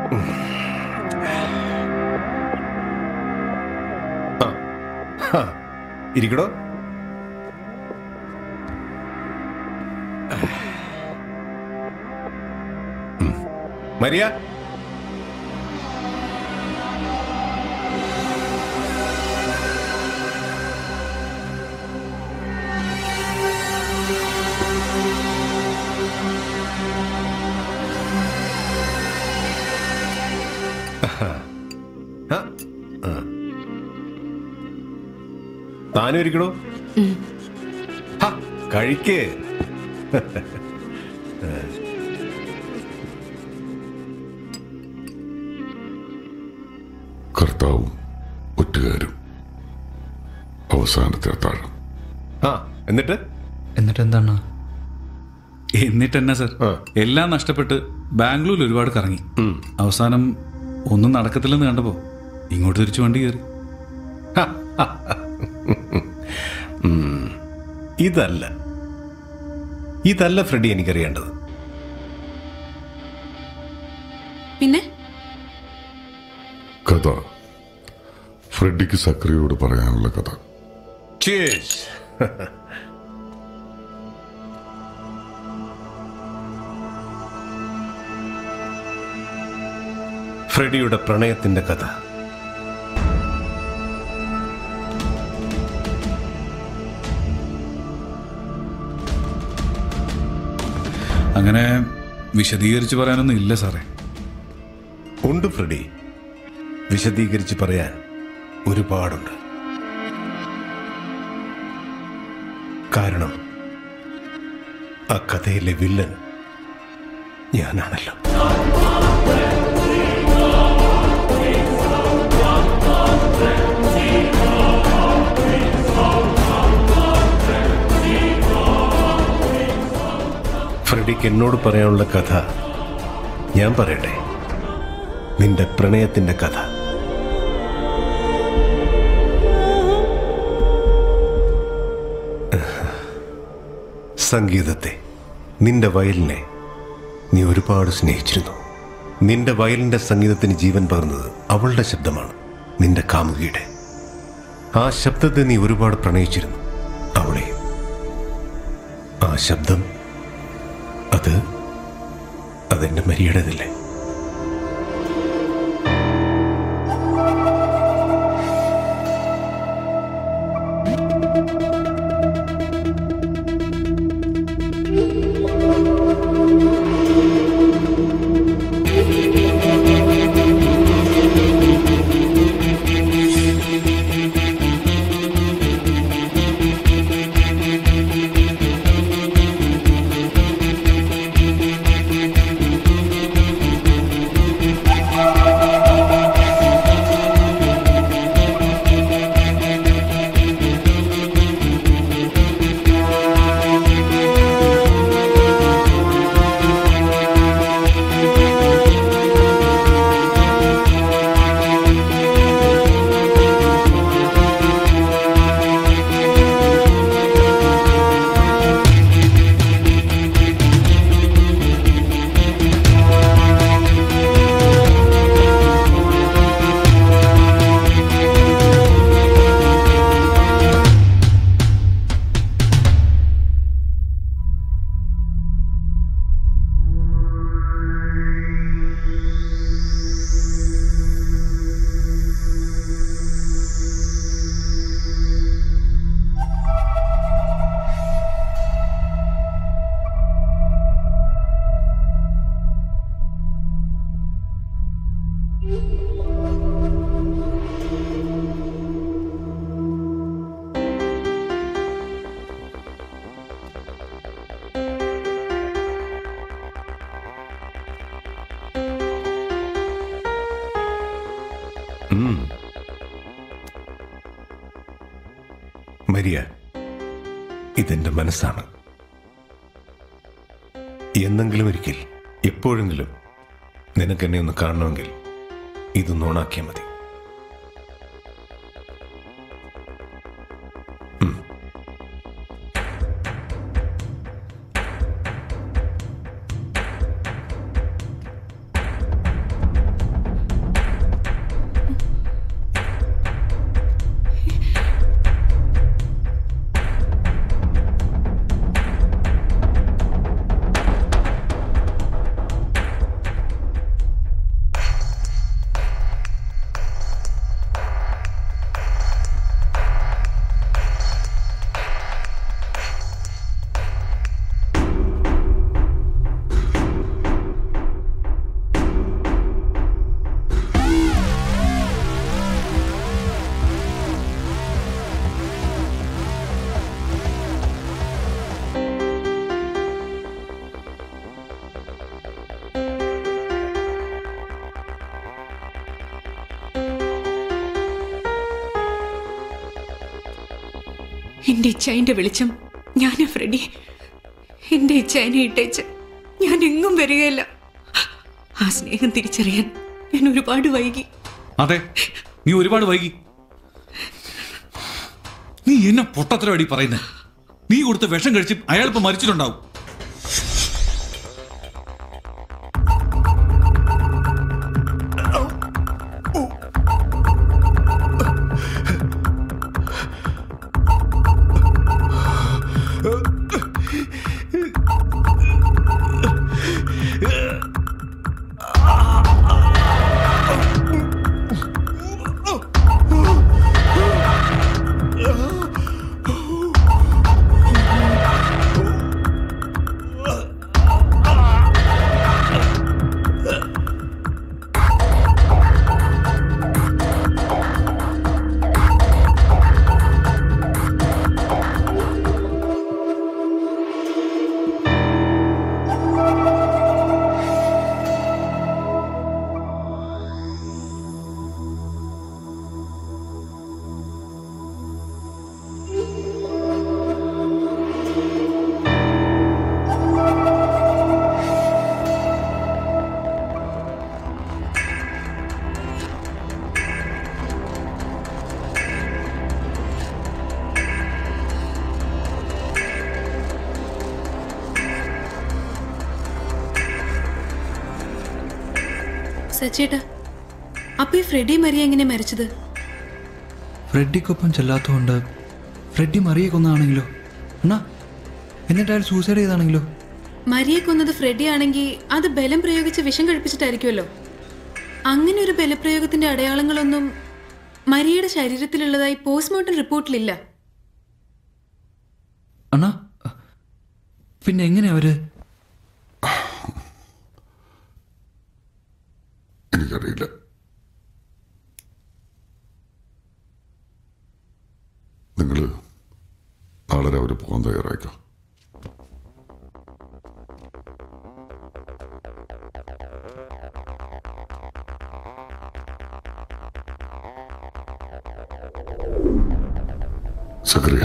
ആ. ഹാ. ഇരിക്കടോ ഉം. മരിയ ആ. ആ. താനും ഇരിക്കണോ ഹ, കഴിക്ക് കർത്താവും ഒറ്റുകാരും അവസാനത്തെ അത്താഴം ആ എന്നിട്ട് എന്നിട്ട് എന്താണ് എന്നിട്ട് എന്നാ സർ ആ. എല്ലാം നഷ്ടപ്പെട്ട് ബാംഗ്ലൂരിൽ ഒരുപാട് കറങ്ങി അവസാനം ഒന്നും നടക്കത്തില്ലെന്ന് കണ്ടപ്പോ ഇങ്ങോട്ട് തിരിച്ചു വണ്ടി കയറി ഉം. ഇതല്ല ഇതല്ല ഫ്രെഡി എനിക്കറിയേണ്ടത് പിന്നെ കഥ ഫ്രെഡിക്ക് സക്രിയോട് പറയാനുള്ള കഥ Cheers. ഫ്രെഡിയുടെ പ്രണയത്തിന്റെ കഥ അങ്ങനെ വിശദീകരിച്ച് പറയാനൊന്നും ഇല്ല സാറേ ഉണ്ട് ഫ്രെഡി വിശദീകരിച്ച് പറയാൻ ഒരുപാടുണ്ട് കാരണം ആ കഥയിലെ വില്ലൻ ഞാനാണല്ലോ ഫ്രെഡിക്ക് എന്നോട് പറയാനുള്ള കഥ ഞാൻ പറയട്ടെ നിന്റെ പ്രണയത്തിന്റെ കഥ സംഗീതത്തെ നിന്റെ വയലിനെ നീ ഒരുപാട് സ്നേഹിച്ചിരുന്നു നിന്റെ വയലിന്റെ സംഗീതത്തിന് ജീവൻ പകർന്നത് അവളുടെ ശബ്ദമാണ് നിന്റെ കാമുകിയുടെ ആ ശബ്ദത്തെ നീ ഒരുപാട് പ്രണയിച്ചിരുന്നു അവളെയും ആ ശബ്ദം അത് അതെന്റെ മരിയുടേതല്ലേ ഉം. മരിയ ഇതെന്റെ മനസ്സാണ് എന്നെങ്കിലും ഒരിക്കൽ എപ്പോഴെങ്കിലും നിനക്ക് എന്നെ ഒന്ന് കാണണമെങ്കിൽ ഇത് നോണാക്കിയാൽ മതി ഉം. എന്റെ ഇച്ഛായന്റെ വെളിച്ചം ഞാനാ ഫ്രെഡി എന്റെ ഇച്ഛായനെ ഇട്ടേച്ച് ഞാൻ എങ്ങും വരികയില്ല ആ സ്നേഹം തിരിച്ചറിയാൻ ഞാൻ ഒരുപാട് വൈകി അതെ നീ ഒരുപാട് വൈകി നീ എന്നെ പൊട്ടത്തരവാടി പറയുന്നേ നീ കൊടുത്ത വിഷം കഴിച്ച് അയാൾ ഇപ്പൊ മരിച്ചിട്ടുണ്ടാവും സച്ചേട്ടാ അപ്പൊ ഈ ഫ്രെഡി മരിയ എങ്ങനെ മരിച്ചത് ഫ്രെഡിക്കൊപ്പം ചെല്ലാത്തതുകൊണ്ട് ഫ്രെഡി മറിയെ കൊന്നാണെങ്കിലോ എന്നാ എന്നിട്ട് അയാൾ സൂസൈഡ് ചെയ്താണെങ്കിലോ മരിയെ കൊന്നത് ഫ്രെഡി ആണെങ്കിൽ അത് ബലം പ്രയോഗിച്ച് വിഷം കഴിപ്പിച്ചിട്ടായിരിക്കുമല്ലോ അങ്ങനെ ഒരു ബലപ്രയോഗത്തിന്റെ അടയാളങ്ങളൊന്നും മരിയയുടെ ശരീരത്തിലുള്ളതായി പോസ്റ്റ്മോർട്ടം റിപ്പോർട്ടിലില്ല അണ്ണാ പിന്നെ എങ്ങനെ അവര് എനിക്കറിയില്ല നിങ്ങൾ നാളെ രാവിലെ പോകാൻ തയ്യാറായിക്കോ സക്രിയ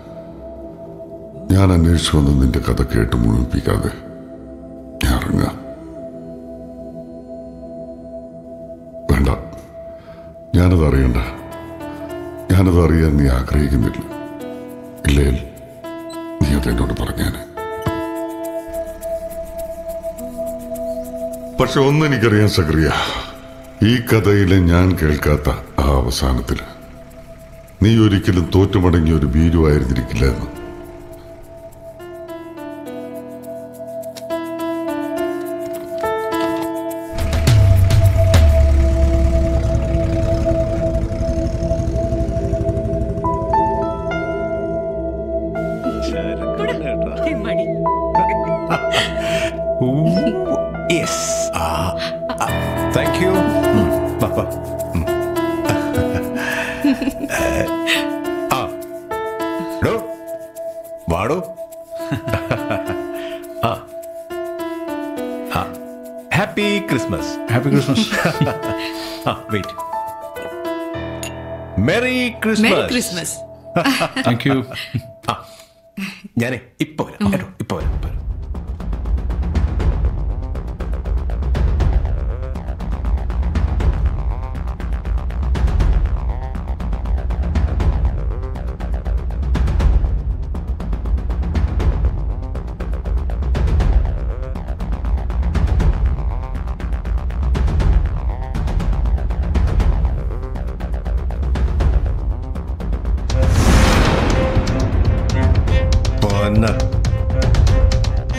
ഞാൻ അന്വേഷിച്ചു വന്ന് നിന്റെ കഥ കേട്ട് മുഴുമിപ്പിക്കാതെ ഞാൻ ഇറങ്ങാം വേണ്ട ഞാനത് അറിയണ്ട ഞാനത് അറിയാൻ നീ ആഗ്രഹിക്കുന്നില്ല ഇല്ലേൽ നീ അതെന്നോട് പറഞ്ഞേനെ പക്ഷെ ഒന്നെനിക്കറിയാൻ സക്രിയ ഈ കഥയിലെ ഞാൻ കേൾക്കാത്ത ആ അവസാനത്തിൽ നീ ഒരിക്കലും തോറ്റുമടങ്ങിയ ഒരു ഭീരുവായിരുന്നിരിക്കില്ല എന്ന് മണി യെസ് താങ്ക് യു ആ ഡോ വാടോ ആ ആ ഹാപ്പി ക്രിസ്മസ് ഹാപ്പി ക്രിസ്മസ് ആ wait merry merry Christmas Christmas thank you ആ ഞാനേ ഇപ്പൊ വരാം കേട്ടോ ഇപ്പൊ വരാം ഇപ്പൊ വരാം പൊന്ന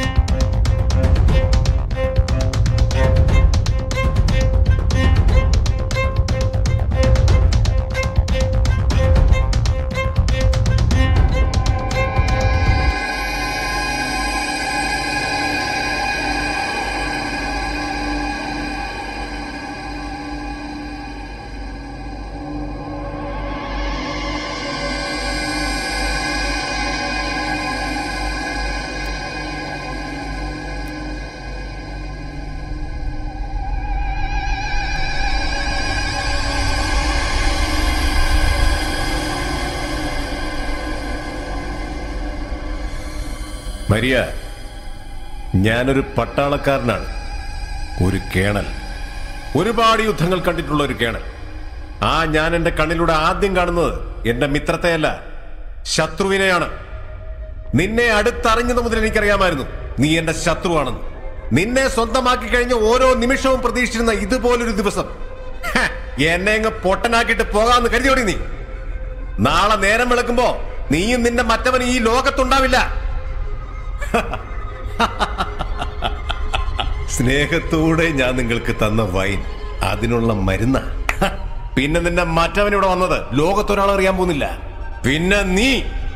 മരിയ ഞാനൊരു പട്ടാളക്കാരനാണ് ഒരു കേണൽ ഒരുപാട് യുദ്ധങ്ങൾ കണ്ടിട്ടുള്ള ഒരു കേണൽ ആ ഞാൻ എന്റെ കണ്ണിലൂടെ ആദ്യം കാണുന്നത് എന്റെ മിത്രത്തെയല്ല ശത്രുവിനെയാണ് നിന്നെ അടുത്തറിഞ്ഞത് മുതൽ എനിക്കറിയാമായിരുന്നു നീ എന്റെ ശത്രുവാണെന്ന് നിന്നെ സ്വന്തമാക്കി കഴിഞ്ഞ ഓരോ നിമിഷവും പ്രതീക്ഷിച്ചിരുന്ന ഇതുപോലൊരു ദിവസം ഹ, എന്നെ അങ്ങ് പൊട്ടനാക്കിയിട്ട് പോകാമെന്ന് കരുതിയോടി നീ നാളെ നേരം വിളക്കുമ്പോ നീയും നിന്റെ മറ്റവൻ ഈ ലോകത്തുണ്ടാവില്ല സ്നേഹത്തോടെ ഞാൻ നിങ്ങൾക്ക് തന്ന വൈൻ അതിനുള്ള മരുന്ന പിന്നെ നിന്റെ മറ്റവൻ ഇവിടെ വന്നത് ലോകത്തൊരാൾ അറിയാൻ പോകുന്നില്ല പിന്നെ നീ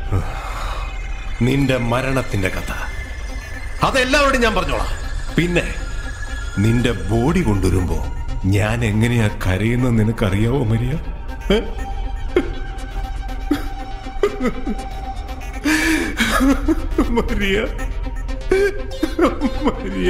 നിന്റെ മരണത്തിന്റെ കഥ അതെല്ലാവരോടും ഞാൻ പറഞ്ഞോളാം പിന്നെ നിന്റെ ബോഡി കൊണ്ടുവരുമ്പോ ഞാൻ എങ്ങനെയാ കരയുന്നത് നിനക്കറിയാവോ മരിയ ഏ? മരിയ മരിയ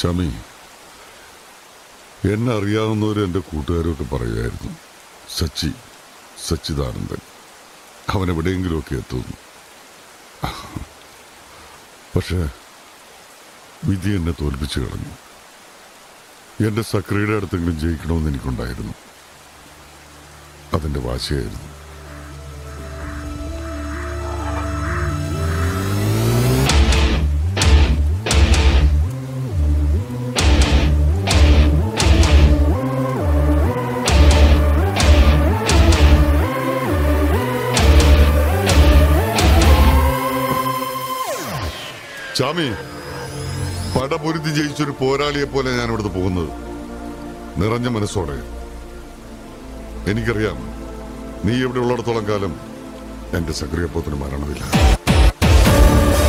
ചമി എന്നെ അറിയാവുന്നവർ എൻ്റെ കൂട്ടുകാരൊക്കെ പറയുമായിരുന്നു സച്ചി സച്ചിദാനന്ദൻ അവൻ എവിടെയെങ്കിലുമൊക്കെ എത്തുന്നു പക്ഷേ വിധി എന്നെ തോൽപ്പിച്ചു കളഞ്ഞു എൻ്റെ സക്രിയുടെ അടുത്തെങ്കിലും ജയിക്കണമെന്ന് എനിക്കുണ്ടായിരുന്നു അതെന്റെ വാശിയായിരുന്നു ചാമി പടപൊരുത്തി ജയിച്ചൊരു പോരാളിയെ പോലെ ഞാൻ ഇവിടുന്ന് പോകുന്നത് നിറഞ്ഞ മനസ്സോടെ എനിക്കറിയാം നീ ഇവിടെ ഉള്ളിടത്തോളം കാലം എന്റെ സക്രിയപ്പത്തിന് മരണമില്ല